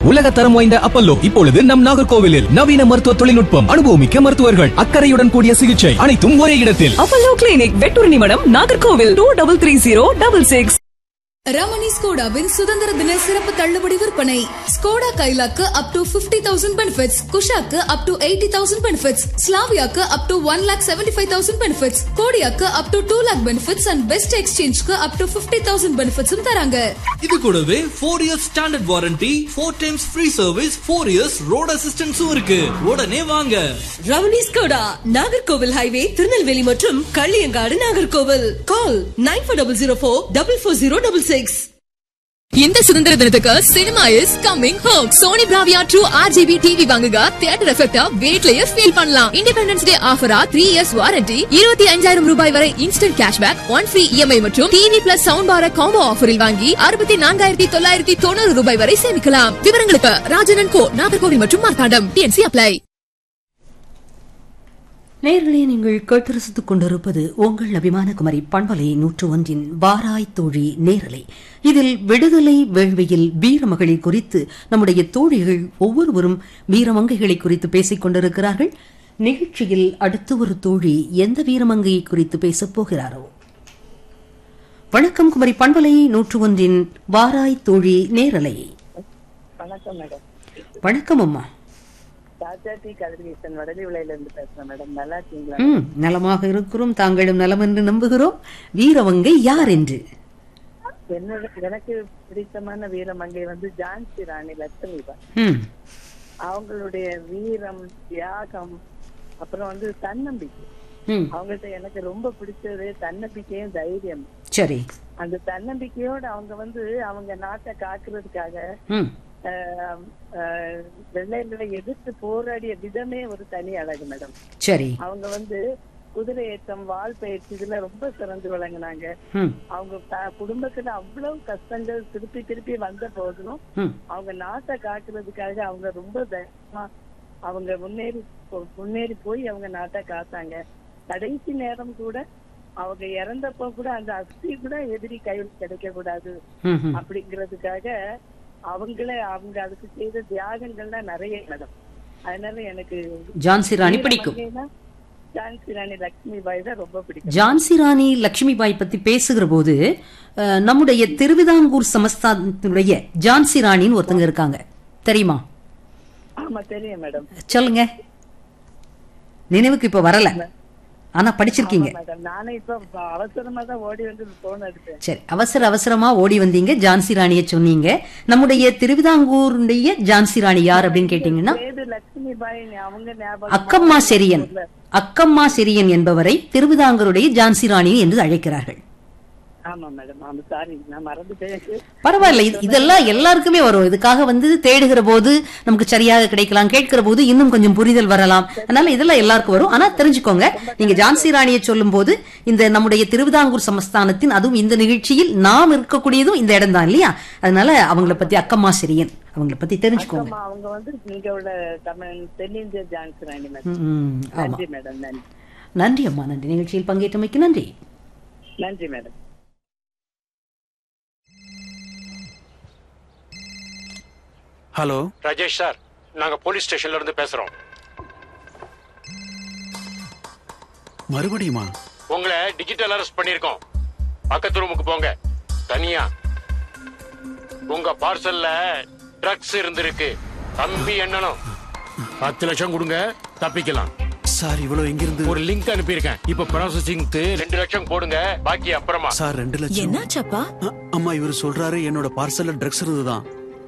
உலக தரம் வாய்ந்த அப்பல்லோ இப்பொழுது நம் நாகர்கோவிலில் நவீன மருத்துவ தொழில்நுட்பம் அனுபவமிக்க மருத்துவர்கள் அக்கறையுடன் கூடிய சிகிச்சை அனைத்தும் ஒரே இடத்தில் Apollo clinic Vettoornimadam Nagercoil two double three zero double six Ramani ஸ்கோடாவின் சுதந்திர தின சிறப்பு தள்ளுபடி விற்பனை ஸ்கோடா கைலாக்கு up to fifty thousand benefits குஷாக்கு up to eighty thousand benefits ஸ்லாவியாக்கு up to one lakh seventy five thousand benefits கோடியாக்கு up to two lakh benefits and best எக்ஸ்சேஞ்ச்க்கு அப் டு பிப்டி தௌசண்ட் பெனிஃபிட்ஸும் தராங்க இது கூடவே four years standard warranty four times free service four years road அசிஸ்டன்ஸும் இருக்கு உடனே வாங்க ரமணி ஸ்கோடா நாகர்கோவில் ஹைவே திருநெல்வேலி மற்றும் Kalliyangadu Nagercoil call nine four double zero four double four zero double six இந்த சுதந்திர தினத்துக்கு cinema is coming home Sony Bravia true RGB TV வாங்குங்க theatre எஃபெக்டா வீட்லயே ஃபீல் பண்ணலாம் இண்டிபெண்டன்ஸ் டே ஆஃபரா த்ரீ இயர்ஸ் வாரண்டி இருபத்தி அஞ்சாயிரம் ரூபாய் வரை instant cashback one free EMI மற்றும் டிவி பிளஸ் சவுண்ட் பார காம்போ ஆஃபரில் வாங்கி அறுபத்தி நான்காயிரத்தி தொள்ளாயிரத்தி தொண்ணூறு ரூபாய் வரை சேமிக்கலாம் விவரங்களுக்கு ராஜனன் கோ நாகர்கோவில் மற்றும் மார்த்தாண்டம் டிஎன்சி அப்ளை நேர்களே நீங்கள் கேட்டரசித்துக் கொண்டிருப்பது உங்கள் அபிமான குமரி பண்பலை நூற்று ஒன்றின் வாராய் தோழி நேரலை இதில் விடுதலை வேள்வியில் வீரமகளிர் குறித்து நம்முடைய தோழிகள் ஒவ்வொருவரும் வீரமங்கைகளை குறித்து பேசிக் கொண்டிருக்கிறார்கள் நிகழ்ச்சியில் அடுத்து ஒரு தோழி எந்த வீரமங்கையை குறித்து பேசப் போகிறாரோ வணக்கம் குமரி பண்பலை நூற்று ஒன்றின் வாராய் தோழி நேரலை வணக்கம் மேடம் வணக்கம் அம்மா ராஜாத்தி கதிர்வீசன் வடலி விலையில இருந்து பேசுறேன் மேடம் நல்லா இருக்கீங்களா ம் நலமாக இருக்கிறோம் தாங்களும் நலம் என்று நம்புகிறோம் வீரமங்கை யார் என்று என்னோட எனக்கு பிடித்தமான வீரமங்கை வந்து ஜான்சி ராணி லட்சுமி தான் ம் அவங்களுடைய வீரம் தியாகம் அப்புறம் வந்து தன்னம்பிக்கை ம் அவங்கள்ட்ட எனக்கு ரொம்ப பிடிச்சது தன்னம்பிக்கையும் தைரியம் சரி அந்த தன்னம்பிக்கையோட அவங்க வந்து அவங்க நாட்டை காக்குறதுக்காக ம் ஆஹ், ஆஹ், வெள்ளையர்களை எதிர்த்து போராடிய விதமே ஒரு தனி அழகு மேடம் சரி அவங்க வந்து குதிரை ஏற்றம் வால் பயிற்சி இதுல ரொம்ப சிறந்து விளங்குனாங்க ம் அவங்க த- குடும்பத்துல அவ்வளவு கஷ்டங்கள் திருப்பி திருப்பி வந்த போதிலும் ம் அவங்க நாட்டை காக்குறதுக்காக அவங்க ரொம்ப தைரியமா அவங்க முன்னேறி போ- முன்னேறி போய் அவங்க நாட்டை காத்தாங்க கடைசி நேரம் கூட அவங்க இறந்தப்போ கூட அந்த அஸ்தி கூட எதிரி கையில் கிடைக்க கூடாது ம் ம். அப்படிங்கிறதுக்காக அவங்களே அவங்க அதுக்கு செய்த தியாகங்கள்லாம் நிறைய நடக்கும் அதனால எனக்கு ஜான்சி ராணி பிடிக்கும் வீரமங்கைனா ஜான்சி ராணி லட்சுமி பாய் தான் ரொம்ப பிடிக்கும் ஜான்சி ராணி லட்சுமிபாய் பத்தி பேசுகிற போது அஹ், நம்முடைய திருவிதாங்கூர் சமஸ்தானத்தினுடைய ஜான்சி ராணின்னு ஒருத்தங்க இருக்காங்க தெரியுமா ஆமா தெரியும் மேடம் சொல்லுங்க நினைவுக்கு இப்ப வரல ஆனா படிச்சிருக்கீங்க மேடம் நானே இப்ப அவசரமா தான் ஓடி வந்து போன் எடுத்தேன் சரி அவசர அவசரமா ஓடி வந்தீங்க ஜான்சி ராணிய சொன்னீங்க நம்முடைய திருவிதாங்கூருடைய ஜான்சி ராணி யார் அப்படின்னு கேட்டீங்கன்னா ஏது லட்சுமி பாய் அவங்க ஞாபகம் அக்கம்மா செரியன் அக்கம்மா செரியன் என்பவரை திருவிதாங்கூருடைய ஜான்சி ராணி என்று அழைக்கிறார்கள் ஆமா மேடம் ஆமா சாரி நான் மறந்துட்டேன் பரவாயில்ல இது- இதெல்லாம் எல்லாருக்குமே வரும் இதுக்காக வந்து தேடுகிற போது நமக்கு சரியாக கிடைக்கலாம் கேட்கிற போது இன்னும் கொஞ்சம் புரிதல் வரலாம் அதனால இதெல்லாம் எல்லாருக்கும் வரும் ஆனா தெரிஞ்சுக்கோங்க நீங்க ஜான்சி ராணியை சொல்லும் போது இந்த நம்முடைய திருவிதாங்கூர் சமஸ்தானத்தின் அதுவும் இந்த நிகழ்ச்சியில் நாம் இருக்கக்கூடியதும் இந்த இடம் தான் இல்லையா அதனால அவங்கள பத்தி அக்கம்மா சிறியன் அவங்கள பத்தி தெரிஞ்சுக்கோங்க அக்கம்மா அவங்க வந்து இங்க உள்ள தமிழ் தென்னிந்திய ஜான்சி ராணி மேடம் ம், ஆமா நன்றி மேடம் நன்றி நன்றி அம்மா நன்றி நிகழ்ச்சியில் பங்கேற்றமைக்கு நன்றி நன்றி மேடம் ஹலோ ராஜேஷ் சார் நாங்க போலீஸ் ஸ்டேஷன்ல இருந்து பேசுறோம் மறுபடியுமா உங்களை டிஜிட்டல் அரெஸ்ட் பண்ணிருக்கோம் பக்கத்து ரூமுக்கு போங்க தனியா உங்க பார்சல்ல ட்ரக்ஸ் இருந்திருக்கு தம்பி எண்ணணும் பத்து லட்சம் கொடுங்க தப்பிக்கலாம் சார் இவ்வளவு எங்கிருந்து ஒரு லிங்க் அனுப்பியிருக்கேன் இப்ப ப்ராசஸிங்க்கு ரெண்டு லட்சம் போடுங்க பாக்கி அப்புறமா சார் ரெண்டு லட்சம் என்னாச்சப்பா அ- அம்மா இவர் சொல்றாரு என்னோட பார்சல்ல ட்ரக்ஸ் இருந்துதான்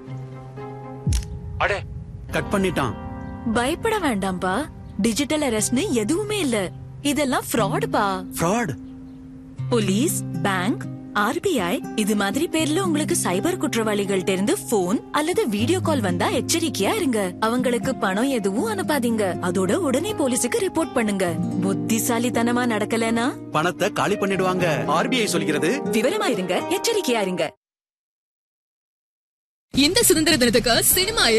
அடே கட் பண்ணிட்டான் பயப்பட வேண்டாம்பா டிஜிட்டல் அரெஸ்ட்னு எதுவுமே இல்ல இதெல்லாம் ஃப்ராடுப்பா ஃப்ராட் போலீஸ் பேங்க் ஆர்பிஐ இது மாதிரி பேர்ல உங்களுக்கு சைபர் குற்றவாளிகள்ட்ட இருந்து போன் அல்லது வீடியோ கால் வந்தா எச்சரிக்கையா இருங்க அவங்களுக்கு பணம் எதுவும் அனுப்பாதீங்க அதோட உடனே போலீஸுக்கு ரிப்போர்ட் பண்ணுங்க புத்திசாலித்தனமா நடக்கலனா பணத்தை காலி பண்ணிடுவாங்க ஆர்பிஐ சொல்கிறது விவரமா இருங்க எச்சரிக்கையா இருங்க இந்த சுதந்திர தினத்துக்கு சினிமா